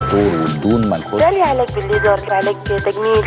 دكتور وبدون ما نخش ده ليه علاج بالليزر علاج تجميل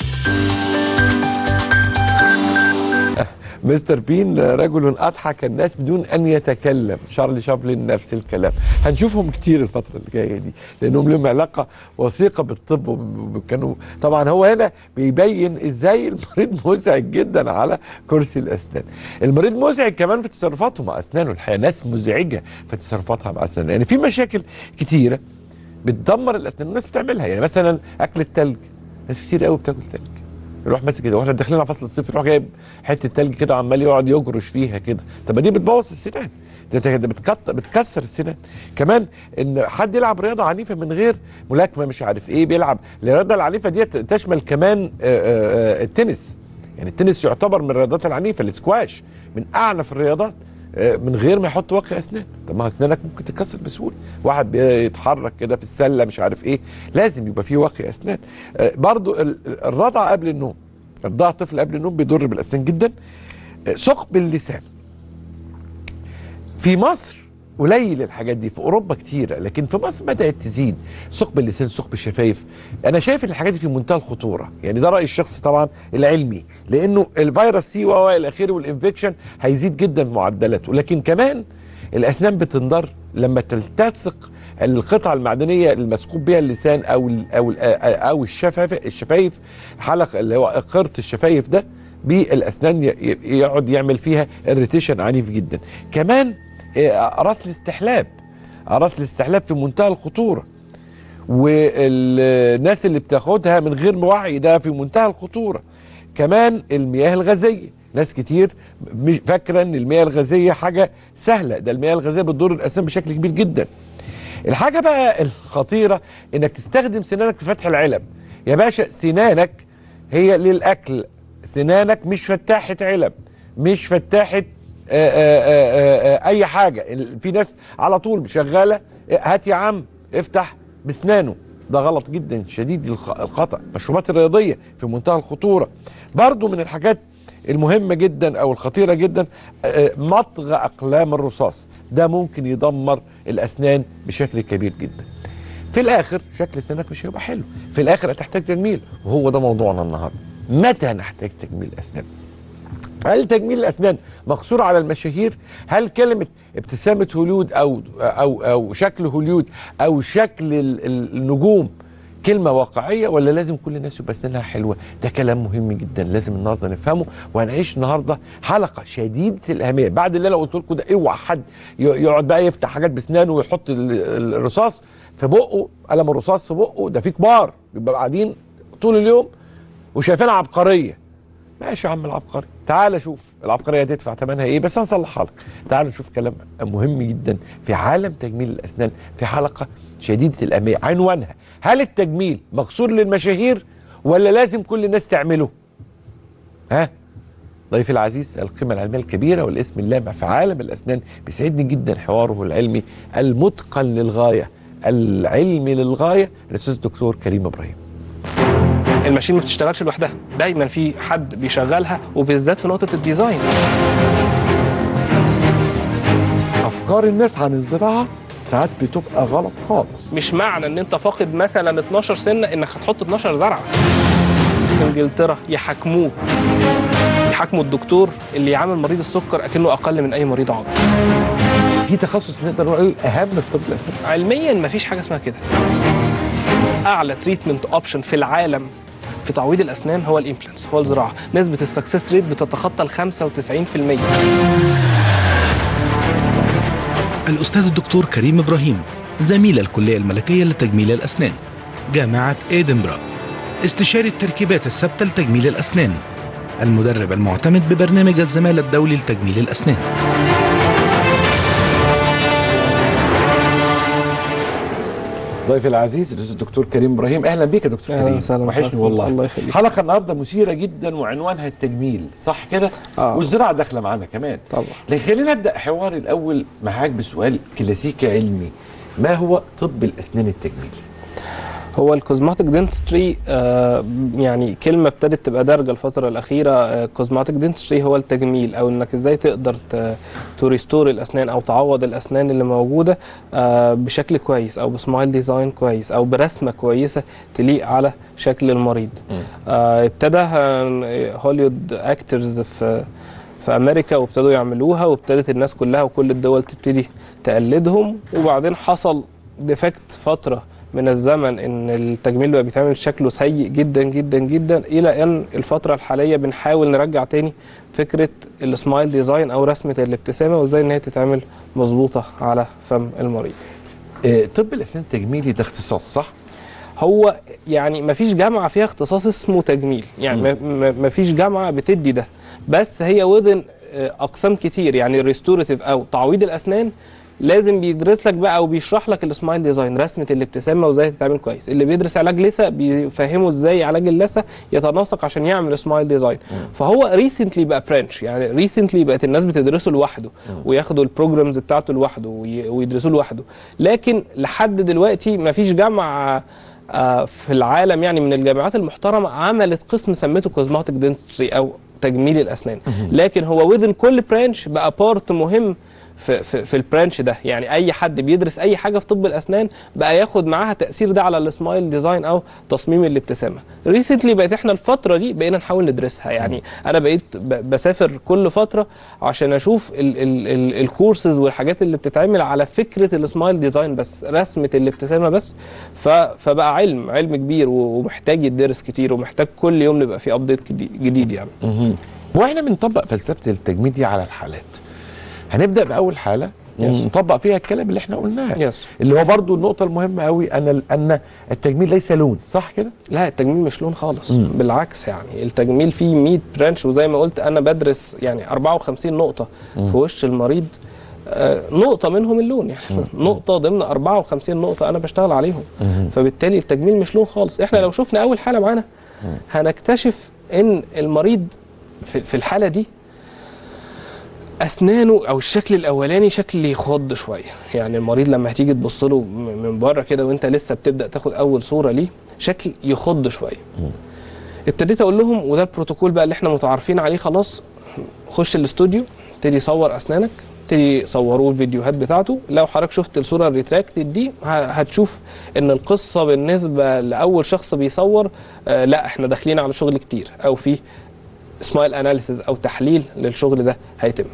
مستر بين رجل اضحك الناس بدون ان يتكلم شارلي شابلن نفس الكلام هنشوفهم كتير الفتره اللي جايه دي لانهم لهم علاقه وثيقه بالطب وكانوا طبعا هو هنا بيبين ازاي المريض مزعج جدا على كرسي الاسنان المريض مزعج كمان في تصرفاته مع اسنانه الحقيقه ناس مزعجه في تصرفاتها مع اسنانها يعني في مشاكل كتيره بتدمر الاسنان والناس بتعملها يعني مثلا اكل التلج ناس كتير قوي بتاكل تلج يروح ماسك كده واحنا داخلين على فصل الصيف يروح جايب حته تلج كده عمال يقعد يجرش فيها كده طب ما دي بتبوظ السنان ده ده- ده بتكت- بتكسر السنان كمان ان حد يلعب رياضه عنيفه من غير ملاكمه مش عارف ايه بيلعب الرياضه العنيفه دي تشمل كمان آه، آه، آه، التنس يعني التنس يعتبر من الرياضات العنيفه السكواش من اعنف الرياضات آه، من غير ما يحط واقي اسنان طب ما هو اسنانك ممكن تتكسر بسهوله واحد بيتحرك كده في السله مش عارف ايه لازم يبقى فيه واقي اسنان آه، برضو ال- الرضع قبل النوم رضاع الطفل قبل النوم بيضر بالاسنان جدا آه، ثقب اللسان في مصر قليل الحاجات دي في اوروبا كتيره لكن في مصر بدات تزيد ثقب اللسان ثقب الشفايف انا شايف ان الحاجات دي في منتهى الخطوره يعني ده رايي الشخصي طبعا العلمي لانه الفيروس سي و الى اخره والانفكشن هيزيد جدا معدلاته لكن كمان الاسنان بتنضر لما تلتصق القطعه المعدنيه المسكوب بها اللسان او ال او ال او الشفايف الشفايف حلق اللي هو قرط الشفايف ده بالاسنان ي- ي- يقعد يعمل فيها اريتيشن عنيف جدا كمان آه، راس الاستحلاب راس الاستحلاب في منتهى الخطوره والناس اللي بتاخدها من غير وعي ده في منتهى الخطوره كمان المياه الغازيه ناس كتير مش فاكره ان المياه الغازيه حاجه سهله ده المياه الغازيه بتضر الاسنان بشكل كبير جدا الحاجه بقى الخطيره انك تستخدم سنانك في فتح العلب يا باشا سنانك هي للاكل سنانك مش فتاحه علب مش فتاحه آآ آآ آآ اي حاجه ال- في ناس على طول شغاله هات يا عم افتح بسنانه ده غلط جدا شديد الخ- الخطا المشروبات الرياضيه في منتهى الخطوره برضو من الحاجات المهمه جدا او الخطيره جدا آه، مضغ اقلام الرصاص ده ممكن يدمر الاسنان بشكل كبير جدا في الاخر شكل سنانك مش هيبقى حلو في الاخر هتحتاج تجميل وهو ده موضوعنا النهارده متى نحتاج تجميل الاسنان هل تجميل الاسنان مقصور على المشاهير؟ هل كلمه ابتسامه هوليود او او او شكل هوليود او شكل ال- ال- النجوم كلمه واقعيه ولا لازم كل الناس يبقى اسنانها حلوه؟ ده كلام مهم جدا لازم النهارده نفهمه وهنعيش النهارده حلقه شديده الاهميه بعد اللي انا قلت لكم ده اوعى حد ي- يقعد بقى يفتح حاجات باسنانه ويحط ال- ال- الرصاص في بقه قلم الرصاص في بقه ده في كبار بيبقى قاعدين طول اليوم وشايفينها عبقريه ماشي يا عم العبقري تعال شوف العبقريه هتدفع ثمنها ايه بس هنصلحها لك تعال نشوف كلام مهم جدا في عالم تجميل الاسنان في حلقه شديده الاهميه عنوانها هل التجميل مقصور للمشاهير ولا لازم كل الناس تعمله ها ضيفي العزيز القيمة العلمية الكبيرة والاسم اللامع في عالم الأسنان بيسعدني جدا حواره العلمي المتقن للغاية العلمي للغاية الأستاذ الدكتور كريم إبراهيم الماشين ما بتشتغلش لوحدها دايما في حد بيشغلها وبالذات في نقطه الديزاين أفكار الناس عن الزراعة ساعات بتبقى غلط خالص مش معنى ان انت فاقد مثلا 12 سنه انك هتحط 12 زرعه في انجلترا يحاكموك يحاكموا الدكتور اللي يعامل مريض السكر اكنه اقل من اي مريض عاطل في تخصص نقدر نقول أهم في طب الأسنان علميا مفيش حاجه اسمها كده اعلى تريتمنت اوبشن في العالم في تعويض الاسنان هو الامبلانتس هو الزراعه نسبه السكسس ريت بتتخطى ال 95% الأستاذ الدكتور كريم إبراهيم زميل الكلية الملكية لتجميل الأسنان جامعة إدنبرا استشاري التركيبات الثابتة لتجميل الأسنان المدرب المعتمد ببرنامج الزمالة الدولي لتجميل الأسنان ضيفي العزيز الاستاذ الدكتور كريم ابراهيم اهلا بيك يا دكتور أهلا كريم وسهلا وحشني بحضرتك. والله الله يخليك. حلقه النهارده مثيره جدا وعنوانها التجميل صح كده آه. والزراعه داخله معانا كمان طبعا. لكن خلينا نبدا حواري الاول معاك بسؤال كلاسيكي علمي ما هو طب الاسنان التجميلي هو الكوزماتيك دنتستري آه يعني كلمه ابتدت تبقى دارجه الفتره الاخيره كوزماتيك دنتستري هو التجميل او انك ازاي تقدر تريستور الاسنان او تعوض الاسنان اللي موجوده آه بشكل كويس او بسمايل ديزاين كويس او برسمه كويسه تليق على شكل المريض آه ابتدى هوليوود اكترز في في امريكا وابتدوا يعملوها وابتدت الناس كلها وكل الدول تبتدي تقلدهم وبعدين حصل ديفكت فتره من الزمن ان التجميل بقى بيتعمل شكله سيء جدا جدا جدا الى ان الفتره الحاليه بنحاول نرجع تاني فكره السمايل ديزاين او رسمه الابتسامه وازاي ان هي تتعمل مظبوطه على فم المريض آه، طب الاسنان التجميلي ده اختصاص صح؟ هو يعني ما فيش جامعه فيها اختصاص اسمه تجميل يعني ما فيش جامعه بتدي ده بس هي وذن اقسام كتير يعني ريستوريتيف او تعويض الاسنان لازم بيدرس لك بقى او بيشرح لك السمايل ديزاين رسمه الابتسامه وازاي تتعمل كويس اللي بيدرس علاج لثه بيفهمه ازاي علاج اللثه يتناسق عشان يعمل سمايل ديزاين فهو ريسنتلي بقى برانش يعني ريسنتلي بقت الناس بتدرسه لوحده وياخدوا البروجرامز بتاعته لوحده وي- ويدرسوه لوحده لكن لحد دلوقتي ما فيش جامعه آه، في العالم يعني من الجامعات المحترمه عملت قسم سميته كوزماتيك دنتستري او تجميل الاسنان لكن هو وذن كل برانش بقى بارت مهم في في, في البرانش ده يعني اي حد بيدرس اي حاجه في طب الاسنان بقى ياخد معاها تاثير ده على السمايل ديزاين او تصميم الابتسامه ريسنتلي بقيت احنا الفتره دي بقينا نحاول ندرسها يعني انا بقيت ب- بسافر كل فتره عشان اشوف ال- ال- ال- الكورسز والحاجات اللي بتتعمل على فكره السمايل ديزاين بس رسمه الابتسامه بس ف- فبقى علم علم كبير و- ومحتاج يدرس كتير ومحتاج كل يوم نبقى في ابديت جديد يعني واحنا بنطبق فلسفه التجميل دي على الحالات هنبدا باول حاله Yes. نطبق فيها الكلام اللي احنا قلناه يس اللي هو برضو النقطه المهمه قوي ان ان التجميل ليس لون صح كده لا التجميل مش لون خالص مم. بالعكس يعني التجميل فيه 100 برانش وزي ما قلت انا بدرس يعني 54 نقطه في وش المريض آه، نقطة منهم اللون يعني نقطة ضمن 54 نقطة أنا بشتغل عليهم فبالتالي التجميل مش لون خالص إحنا لو شفنا أول حالة معانا هنكتشف إن المريض في في الحالة دي اسنانه او الشكل الاولاني شكل يخض شويه يعني المريض لما هتيجي تبص له م- من بره كده وانت لسه بتبدا تاخد اول صوره ليه شكل يخض شويه ابتديت اقول لهم وده البروتوكول بقى اللي احنا متعارفين عليه خلاص خش الاستوديو ابتدي صور اسنانك ابتدي صوروه الفيديوهات بتاعته لو حضرتك شفت الصوره الريتراكتد دي ه- هتشوف ان القصه بالنسبه لاول شخص بيصور آه لا احنا داخلين على شغل كتير او في سمايل اناليسيز او تحليل للشغل ده هيتم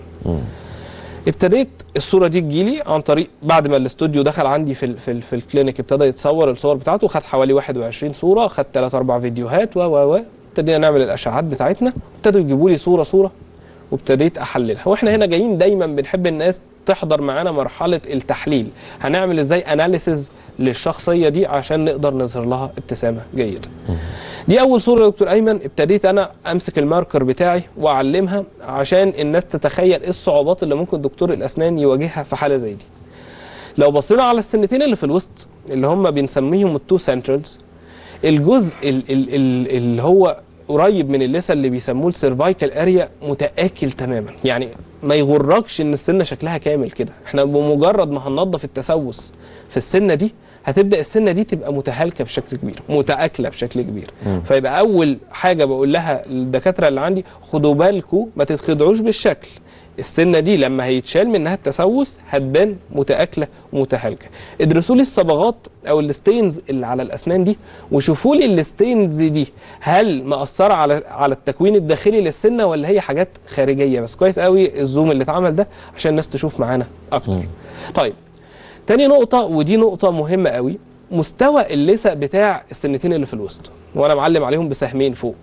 ابتديت الصوره دي تجيلي عن طريق بعد ما الاستوديو دخل عندي في ال في, ال في الكلينيك ابتدى يتصور الصور بتاعته خد حوالي 21 صوره خد 3 4 فيديوهات و و و ابتدينا نعمل الاشعاعات بتاعتنا ابتدوا يجيبوا لي صوره صوره وابتديت احللها واحنا هنا جايين دايما بنحب الناس تحضر معانا مرحله التحليل هنعمل ازاي اناليسز للشخصيه دي عشان نقدر نظهر لها ابتسامه جيده دي اول صوره يا دكتور ايمن ابتديت انا امسك الماركر بتاعي واعلمها عشان الناس تتخيل ايه الصعوبات اللي ممكن دكتور الاسنان يواجهها في حاله زي دي لو بصينا على السنتين اللي في الوسط اللي هم بنسميهم التو سنترالز الجزء ال- ال- ال- اللي هو قريب من اللثه اللي بيسموه السيرفايكال اريا متاكل تماما يعني ما يغركش ان السنه شكلها كامل كده احنا بمجرد ما هننظف التسوس في السنه دي هتبدا السنه دي تبقى متهالكه بشكل كبير متاكله بشكل كبير فيبقى اول حاجه بقول لها الدكاتره اللي عندي خدوا بالكم ما تتخدعوش بالشكل السنه دي لما هيتشال منها التسوس هتبان متاكله ومتهالكه ادرسوا لي الصبغات او الستينز اللي على الاسنان دي وشوفوا لي الستينز دي هل مأثره على على التكوين الداخلي للسنه ولا هي حاجات خارجيه بس كويس قوي الزوم اللي اتعمل ده عشان الناس تشوف معانا اكتر طيب تاني نقطه ودي نقطه مهمه قوي مستوى اللثه بتاع السنتين اللي في الوسط وانا معلم عليهم بسهمين فوق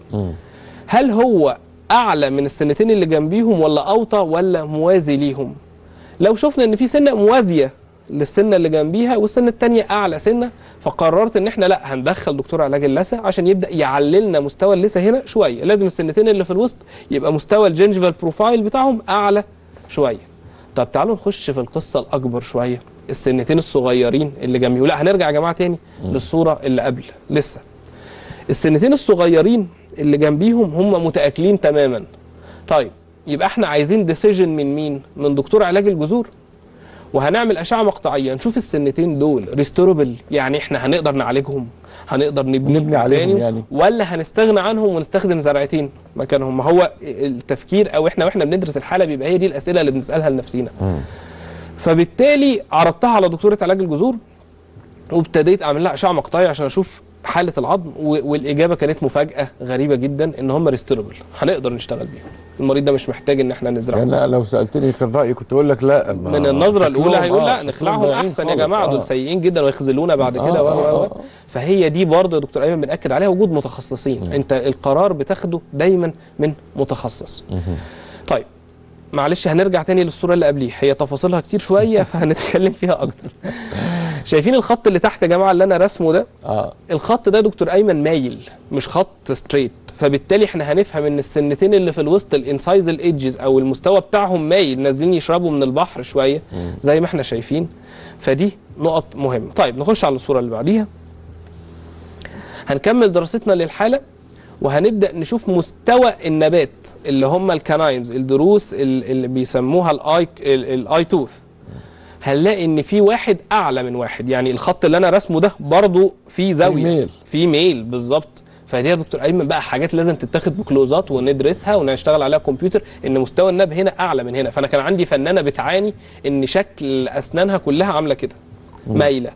هل هو اعلى من السنتين اللي جنبيهم ولا اوطى ولا موازي ليهم لو شفنا ان في سنه موازيه للسنه اللي جنبيها والسنه الثانيه اعلى سنه فقررت ان احنا لا هندخل دكتور علاج اللثه عشان يبدا يعللنا مستوى اللثه هنا شويه لازم السنتين اللي في الوسط يبقى مستوى الجنجفال بروفايل بتاعهم اعلى شويه طب تعالوا نخش في القصه الاكبر شويه السنتين الصغيرين اللي جنبيه لا هنرجع يا جماعه تاني للصوره اللي قبل لسه السنتين الصغيرين اللي جنبيهم هم متاكلين تماما طيب يبقى احنا عايزين ديسيجن من مين من دكتور علاج الجذور وهنعمل اشعه مقطعيه نشوف السنتين دول ريستوربل يعني احنا هنقدر نعالجهم هنقدر نبني نبني عليهم يعني. ولا هنستغنى عنهم ونستخدم زرعتين مكانهم ما هو التفكير او احنا واحنا بندرس الحاله بيبقى هي دي الاسئله اللي بنسالها لنفسينا فبالتالي عرضتها على دكتوره علاج الجذور وابتديت اعمل لها اشعه مقطعيه عشان اشوف حاله العظم و- والاجابه كانت مفاجاه غريبه جدا ان هم ريستوربل هنقدر نشتغل بيهم المريض ده مش محتاج ان احنا نزرعه يعني لو سالتني كان رايي كنت اقول لك لا ما- من النظره الاولى شكلهم- هيقول آه، لا شكلهم نخلعهم ضايعين احسن يا خالص. جماعه آه. دول سيئين جدا ويخذلونا بعد آه، كده و- آه، و- و- آه. فهي دي برضه يا دكتور ايمن بناكد عليها وجود متخصصين انت القرار بتاخده دايما من متخصص طيب معلش هنرجع تاني للصوره اللي قبليه هي تفاصيلها كتير شويه فهنتكلم فيها اكتر شايفين الخط اللي تحت يا جماعه اللي انا رسمه ده اه الخط ده دكتور ايمن مايل مش خط ستريت فبالتالي احنا هنفهم ان السنتين اللي في الوسط الانسايز الايدجز او المستوى بتاعهم مايل نازلين يشربوا من البحر شويه زي ما احنا شايفين فدي نقط مهمه طيب نخش على الصوره اللي بعديها هنكمل دراستنا للحاله وهنبدا نشوف مستوى النبات اللي هم الكاناينز الضروس ال- اللي بيسموها الاي الاي توث هنلاقي ان في واحد اعلى من واحد يعني الخط اللي انا رسمه ده برضو في زاويه ميل. في ميل بالظبط فدي يا دكتور ايمن بقى حاجات لازم تتاخد بكلوزات وندرسها ونشتغل عليها كمبيوتر ان مستوى النب هنا اعلى من هنا فانا كان عندي فنانه بتعاني ان شكل اسنانها كلها عامله كده مايله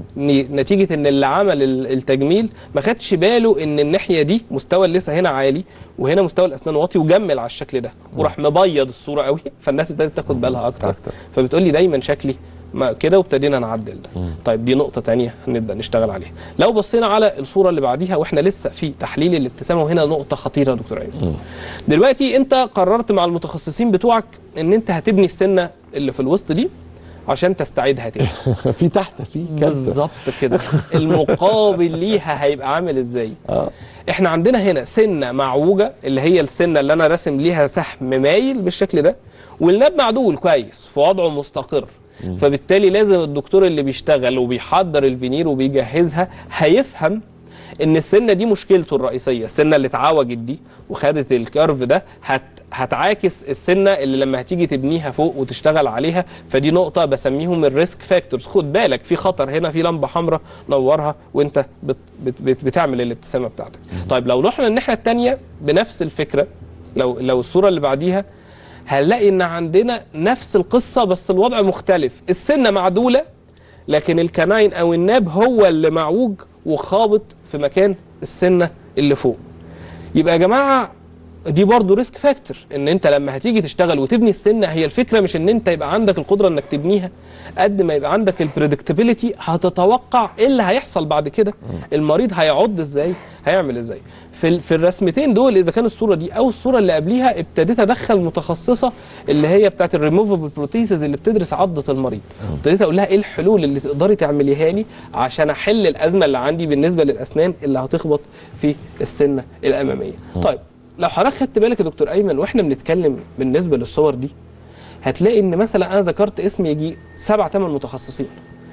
ن- نتيجه ان اللي عمل ال- التجميل ما خدش باله ان الناحيه دي مستوى اللثه هنا عالي وهنا مستوى الاسنان واطي وجمل على الشكل ده وراح مبيض الصوره قوي فالناس ابتدت تاخد بالها اكتر, أكتر. فبتقول لي دايما شكلي ما كده وابتدينا نعدل ده طيب دي نقطه تانية هنبدا نشتغل عليها لو بصينا على الصوره اللي بعديها واحنا لسه في تحليل الابتسامه وهنا نقطه خطيره يا دكتور ايمن دلوقتي انت قررت مع المتخصصين بتوعك ان انت هتبني السنه اللي في الوسط دي عشان تستعيدها تاني في تحت في كسر بالظبط كده المقابل ليها هيبقى عامل ازاي اه احنا عندنا هنا سنه معوجه اللي هي السنه اللي انا راسم ليها سهم مايل بالشكل ده والناب معدول كويس في وضعه مستقر فبالتالي لازم الدكتور اللي بيشتغل وبيحضر الفينير وبيجهزها هيفهم ان السنه دي مشكلته الرئيسيه السنه اللي اتعوجت دي وخدت الكيرف ده هت هتعاكس السنه اللي لما هتيجي تبنيها فوق وتشتغل عليها فدي نقطه بسميهم الريسك فاكتورز خد بالك في خطر هنا في لمبه حمراء نورها وانت بت بت بت بتعمل الابتسامه بتاعتك طيب لو رحنا الناحيه الثانيه بنفس الفكره لو لو الصوره اللي بعديها هنلاقي ان عندنا نفس القصه بس الوضع مختلف السنه معدوله لكن الكناين او الناب هو اللي معوج وخابط في مكان السنه اللي فوق يبقى يا جماعه دي برضه ريسك فاكتور ان انت لما هتيجي تشتغل وتبني السنه هي الفكره مش ان انت يبقى عندك القدره انك تبنيها قد ما يبقى عندك البريدكتبيليتي هتتوقع ايه اللي هيحصل بعد كده المريض هيعض ازاي هيعمل ازاي في ال- في الرسمتين دول اذا كان الصوره دي او الصوره اللي قبليها ابتديت ادخل متخصصه اللي هي بتاعت الريموفبل بروتيسز اللي بتدرس عضه المريض ابتديت اقول لها ايه الحلول اللي تقدري تعمليها لي عشان احل الازمه اللي عندي بالنسبه للاسنان اللي هتخبط في السنه الاماميه طيب لو حضرتك خدت بالك يا دكتور ايمن واحنا بنتكلم بالنسبه للصور دي هتلاقي ان مثلا انا ذكرت اسم يجي سبع ثمان متخصصين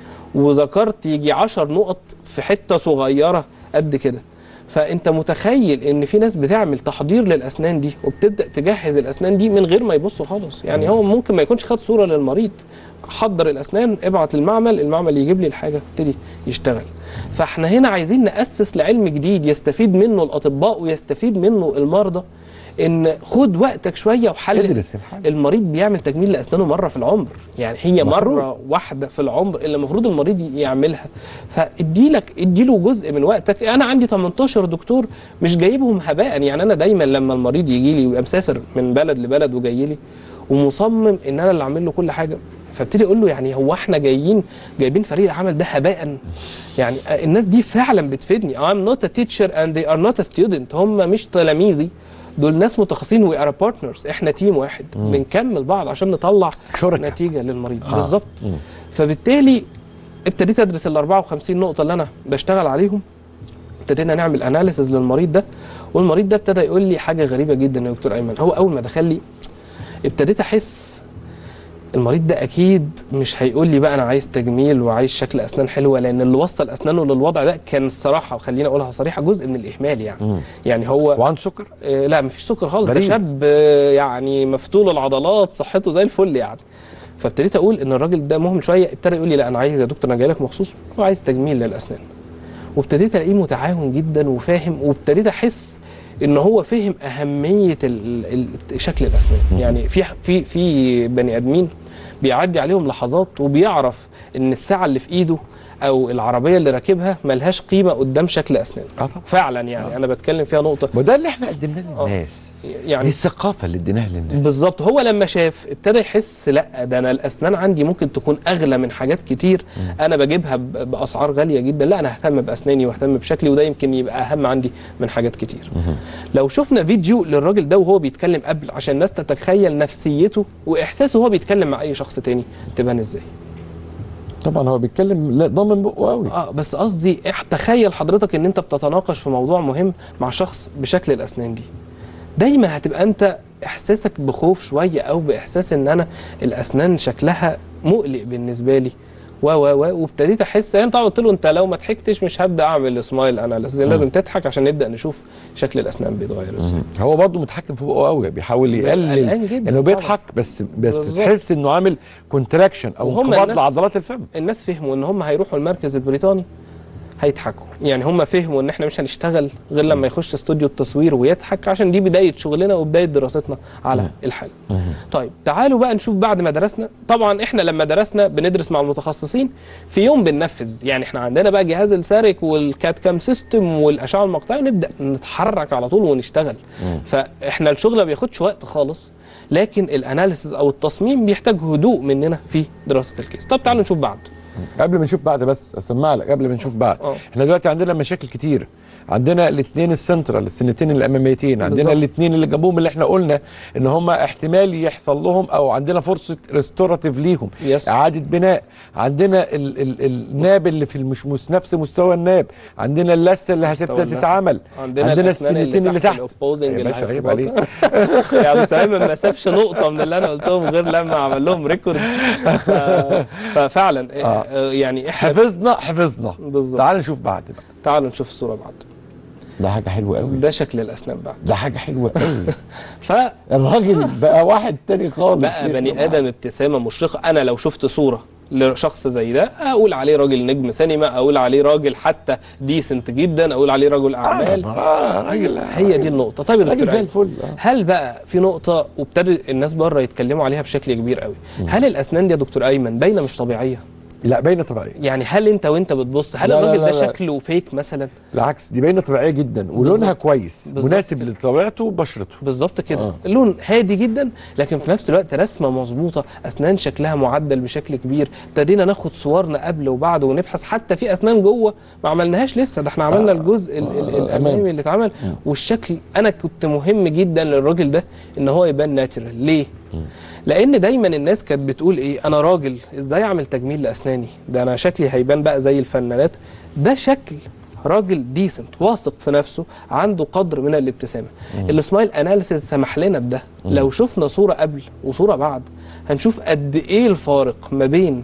وذكرت يجي عشر نقط في حته صغيره قد كده فانت متخيل ان في ناس بتعمل تحضير للاسنان دي وبتبدا تجهز الاسنان دي من غير ما يبصوا خالص يعني هو ممكن ما يكونش خد صوره للمريض حضر الاسنان ابعت للمعمل المعمل يجيب لي الحاجه ابتدي يشتغل فاحنا هنا عايزين ناسس لعلم جديد يستفيد منه الاطباء ويستفيد منه المرضى ان خد وقتك شويه وحلل ادرس الحاجة. المريض بيعمل تجميل لاسنانه مره في العمر يعني هي مفروض. مره واحده في العمر اللي المفروض المريض يعملها فادي لك ادي له جزء من وقتك انا عندي 18 دكتور مش جايبهم هباء يعني انا دايما لما المريض يجي لي ويبقى مسافر من بلد لبلد وجاي لي ومصمم ان انا اللي اعمل له كل حاجه فابتدي اقول له يعني هو احنا جايين جايبين فريق العمل ده هباء يعني الناس دي فعلا بتفيدني I'm not a teacher and they are not a student هم مش تلاميذي دول ناس متخصصين وي ار بارتنرز احنا تيم واحد بنكمل بعض عشان نطلع شركاء. نتيجه للمريض آه. بالظبط مم. فبالتالي ابتديت ادرس ال 54 نقطه اللي انا بشتغل عليهم ابتدينا نعمل اناليسز للمريض ده والمريض ده ابتدى يقول لي حاجه غريبه جدا يا دكتور ايمن هو اول ما دخل لي ابتديت احس المريض ده اكيد مش هيقول لي بقى انا عايز تجميل وعايز شكل اسنان حلوه لان اللي وصل اسنانه للوضع ده كان الصراحه وخليني اقولها صريحه جزء من الاهمال يعني مم. يعني هو وعنده سكر آه، لا مفيش سكر خالص ده غريب. شاب آه، يعني مفتول العضلات صحته زي الفل يعني فابتديت اقول ان الراجل ده مهم شويه ابتدى يقول لي لا انا عايز يا دكتور انا جاي لك مخصوص وعايز تجميل للاسنان وابتديت الاقيه متعاون جدا وفاهم وابتديت احس ان هو فهم اهميه ال ال شكل الاسنان يعني في في في بني ادمين بيعدي عليهم لحظات وبيعرف ان الساعه اللي في ايده او العربيه اللي راكبها ملهاش قيمه قدام شكل اسنان اه طبعا فعلا يعني آه. انا بتكلم فيها نقطه وده اللي احنا قدمناه آه. للناس دي يعني الثقافه اللي اديناها للناس بالظبط هو لما شاف ابتدى يحس لا ده انا الاسنان عندي ممكن تكون اغلى من حاجات كتير انا بجيبها ب- باسعار غاليه جدا لا انا ههتم باسناني واهتم بشكلي وده يمكن يبقى اهم عندي من حاجات كتير لو شفنا فيديو للراجل ده وهو بيتكلم قبل عشان الناس تتخيل نفسيته واحساسه وهو بيتكلم مع اي شخص تاني تبان ازاي طبعا هو بيتكلم لا ضامن بقه قوي اه بس قصدي إح- تخيل حضرتك ان انت بتتناقش في موضوع مهم مع شخص بشكل الاسنان دي دايما هتبقى انت احساسك بخوف شويه او باحساس ان انا الاسنان شكلها مقلق بالنسبه لي و و و وابتديت احس يعني طبعا قلت له انت لو ما ضحكتش مش هبدا اعمل سمايل اناليسيس لازم تضحك عشان نبدا نشوف شكل الاسنان بيتغير ازاي هو برضه متحكم في بقه قوي بيحاول يقلل قلقان جدا انه طبعاً. بيضحك بس بس بالظبط. تحس انه عامل كونتراكشن او وهم انقباض الناس- لعضلات الفم الناس فهموا ان هم هيروحوا المركز البريطاني هيضحكوا يعني هم فهموا ان احنا مش هنشتغل غير لما يخش استوديو التصوير ويضحك عشان دي بدايه شغلنا وبدايه دراستنا على الحاله طيب تعالوا بقى نشوف بعد ما درسنا طبعا احنا لما درسنا بندرس مع المتخصصين في يوم بننفذ يعني احنا عندنا بقى جهاز السارك والكات كام سيستم والاشعه المقطعيه ونبدا نتحرك على طول ونشتغل فاحنا الشغل ما بياخدش وقت خالص لكن الاناليسز او التصميم بيحتاج هدوء مننا في دراسه الكيس طب تعالوا نشوف بعد قبل ما نشوف بعد بس اسمع لك قبل ما نشوف بعد اه. احنا دلوقتي عندنا مشاكل كتير عندنا الاثنين السنترال السنتين الاماميتين عندنا بالظبط. الاثنين اللي جنبهم اللي احنا قلنا ان هم احتمال يحصل لهم او عندنا فرصه ريستوراتيف ليهم يس. اعاده بناء عندنا ال ال الناب اللي في المش مس- نفس مستوى الناب عندنا اللثه اللي هتبدا اللثة. تتعمل عندنا, عندنا الأسنان السنتين اللي تحت الopposing يا باشا اللي عيب هيخبطوا. عليك يعني تماما ما سابش نقطه من اللي انا قلتهم غير لما عمل لهم ريكورد ف... ففعلا آه. آه. يعني احنا حفظنا حفظنا بالظبط تعال نشوف بعد بقى تعالوا نشوف الصوره بعد ده حاجه حلوه قوي ده شكل الاسنان بعد ده حاجه حلوه قوي فبقى الراجل بقى واحد تاني خالص بني ادم ابتسامه مشرقه انا لو شفت صوره لشخص زي ده اقول عليه راجل نجم سينما اقول عليه راجل حتى ديسنت جدا اقول عليه رجل اعمال اه راجل هي دي النقطه طيب يا راجل دكتور زي علي، الفل آه. هل بقى في نقطة وابتدى الناس بره يتكلموا عليها بشكل كبير قوي هل الأسنان دي يا دكتور أيمن باينة مش طبيعية لا باينه طبيعيه يعني هل أنت وأنت بتبص هل لا، لا، الراجل لا، ده لا. شكله فيك مثلا بالعكس دي باينه طبيعيه جدا ولونها بالظبط. كويس بالظبط مناسب كده. لطبيعته وبشرته بالظبط كده آه. لون هادي جدا لكن في نفس الوقت رسمة مظبوطة أسنان شكلها معدل بشكل كبير ابتدينا ناخد صورنا قبل وبعد ونبحث حتى في أسنان جوه ما عملناهاش لسه ده احنا عملنا آه. الجزء ال- ال- آه، الأمامي أمام. اللي اتعمل والشكل أنا كنت مهم جدا للراجل ده إن هو يبان ناتشرال ليه؟ لان دايما الناس كانت بتقول ايه انا راجل ازاي اعمل تجميل لاسناني ده انا شكلي هيبان بقى زي الفنانات ده شكل راجل ديسنت واثق في نفسه عنده قدر من الابتسامه السمايل اناليسيس سمح لنا بده لو شفنا صوره قبل وصوره بعد هنشوف قد ايه الفارق ما بين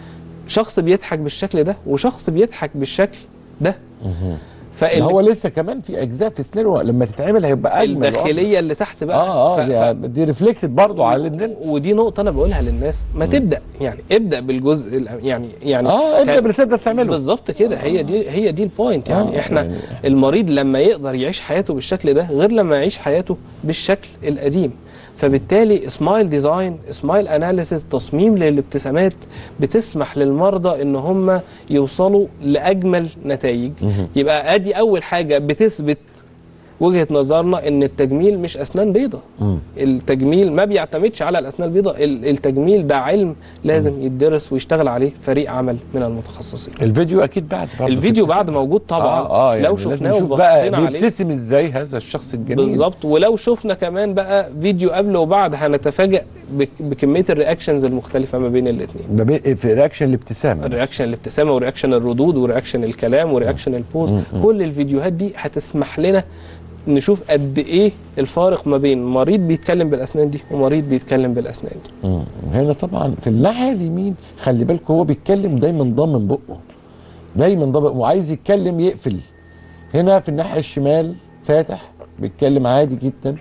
شخص بيضحك بالشكل ده وشخص بيضحك بالشكل ده فال... هو لسه كمان في اجزاء في سنانه لما تتعمل هيبقى اجمل الداخليه اللي تحت بقى اه ف- اه ف- دي, دي ريفلكتد برضه على الاثنين ودي نقطة أنا بقولها للناس ما تبدأ يعني ابدأ بالجزء الأ- يعني يعني اه ابدا كان- باللي تقدر تعمله بالظبط كده هي دي هي دي البوينت يعني آه، احنا يعني- المريض لما يقدر يعيش حياته بالشكل ده غير لما يعيش حياته بالشكل القديم فبالتالي سمايل ديزاين سمايل اناليسيس تصميم للابتسامات بتسمح للمرضى ان هم يوصلوا لاجمل نتائج يبقى ادي اول حاجه بتثبت وجهه نظرنا ان التجميل مش اسنان بيضة مم. التجميل ما بيعتمدش على الاسنان البيضاء ال- التجميل ده علم لازم يدرس ويشتغل عليه فريق عمل من المتخصصين الفيديو اكيد بعد برضه الفيديو في بعد موجود طبعا اه, آه يعني لو لازم شفناه نشوف بقى وبصينا عليه بيبتسم ازاي هذا الشخص الجميل بالظبط ولو شفنا كمان بقى فيديو قبل وبعد هنتفاجئ بك- بكميه الرياكشنز المختلفه ما بين الاثنين ما بين في رياكشن الابتسامه الرياكشن الابتسامه ورياكشن الردود ورياكشن الكلام ورياكشن البوز كل الفيديوهات دي هتسمح لنا نشوف قد ايه الفارق ما بين مريض بيتكلم بالاسنان دي ومريض بيتكلم بالاسنان دي مم. هنا طبعا في الناحيه اليمين خلي بالك هو بيتكلم دايما ضامن بقه دايما ضامن وعايز يتكلم يقفل هنا في الناحيه الشمال فاتح بيتكلم عادي جدا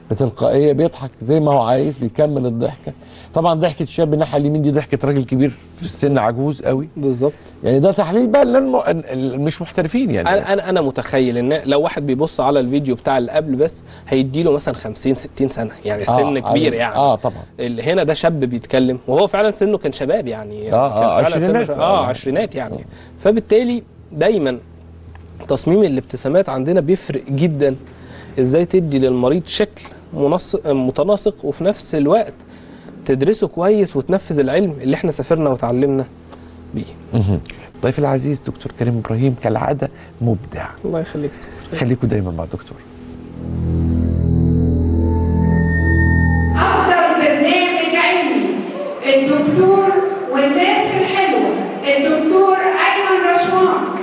بتلقائيه بيضحك زي ما هو عايز بيكمل الضحكه طبعا ضحكه الشاب الناحيه اليمين دي ضحكه راجل كبير في السن عجوز قوي بالظبط يعني ده تحليل بقى للم... ال- مش محترفين يعني انا انا انا متخيل ان لو واحد بيبص على الفيديو بتاع اللي قبل بس هيديله مثلا 50 60 سنه يعني السن آه، كبير آه، يعني اه طبعا اللي هنا ده شاب بيتكلم وهو فعلا سنه كان شباب يعني آه، كان آه، فعلا سنه عشرينات، شباب. آه. اه عشرينات يعني فبالتالي دايما تصميم الابتسامات عندنا بيفرق جدا ازاي تدي للمريض شكل منسق متناسق وفي نفس الوقت تدرسه كويس وتنفذ العلم اللي احنا سافرنا وتعلمنا بيه مهم. ضيفي العزيز دكتور كريم ابراهيم كالعاده مبدع الله يخليك خليكم دايما مع الدكتور أفضل برنامج علمي الدكتور والناس الحلوة الدكتور أيمن رشوان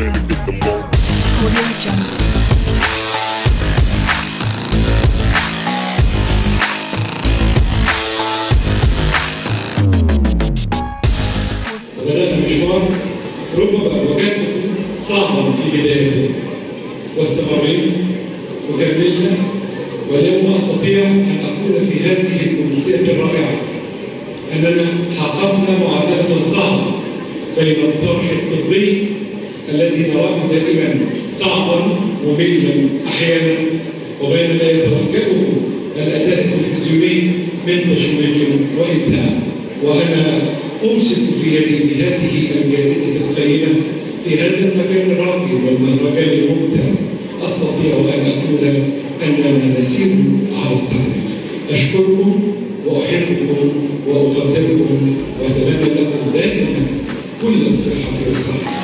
بدأت مشوار ربما وكاد صعبا في بدايته واستمريت وكملنا واليوم أستطيع أن أقول في هذه الأمسية الرائعة أننا حققنا معادلة صعبة بين الطرح الطبي الذي نراه دائما صعبا مملا أحيانا وبين ما يتركبه الأداء التلفزيوني من تشويق وإبداع وأنا أمسك في يدي بهذه الجائزة القيمة في هذا المكان الراقي والمهرجان الممتع أستطيع أن أقول أننا نسير على الطريق أشكركم وأحبكم وأقدركم وأتمنى لكم دائما كل الصحة والسعادة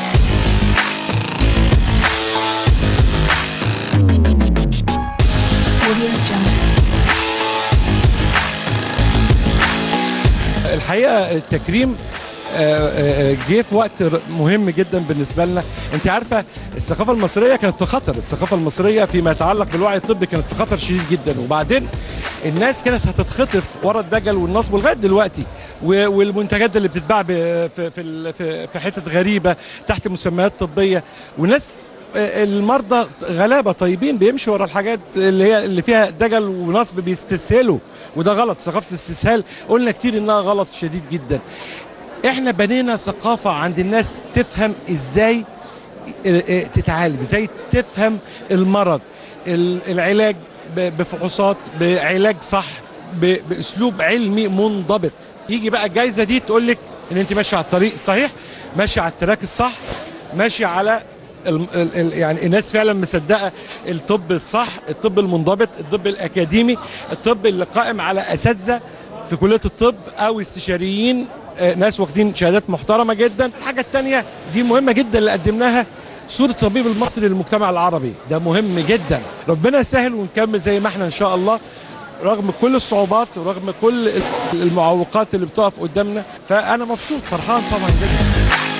الحقيقه التكريم آه، آه، جه في وقت ر- مهم جدا بالنسبه لنا انت عارفه الثقافه المصريه كانت في خطر الثقافه المصريه فيما يتعلق بالوعي الطبي كانت في خطر شديد جدا وبعدين الناس كانت هتتخطف ورا الدجل والنصب ولغايه دلوقتي و- والمنتجات اللي بتتباع ب- في في ال- في في حتت غريبه تحت مسميات طبيه وناس آه، المرضى غلابه طيبين بيمشوا ورا الحاجات اللي هي اللي فيها دجل ونصب بيستسهلوا وده غلط ثقافه الاستسهال قلنا كتير انها غلط شديد جدا احنا بنينا ثقافه عند الناس تفهم ازاي اه، اه، تتعالج ازاي تفهم المرض ال- العلاج ب- بفحوصات بعلاج صح ب- باسلوب علمي منضبط يجي بقى الجايزه دي تقول لك ان انت ماشيه على الطريق الصحيح ماشيه على التراك الصح ماشيه على ال ال ال يعني الناس فعلا مصدقه الطب الصح الطب المنضبط الطب الاكاديمي الطب اللي قائم على اساتذه في كليه الطب او استشاريين آه، ناس واخدين شهادات محترمه جدا الحاجه الثانيه دي مهمه جدا اللي قدمناها صورة الطبيب المصري للمجتمع العربي ده مهم جدا ربنا يسهل ونكمل زي ما احنا ان شاء الله رغم كل الصعوبات ورغم كل المعوقات اللي بتقف قدامنا فانا مبسوط فرحان طبعا جدا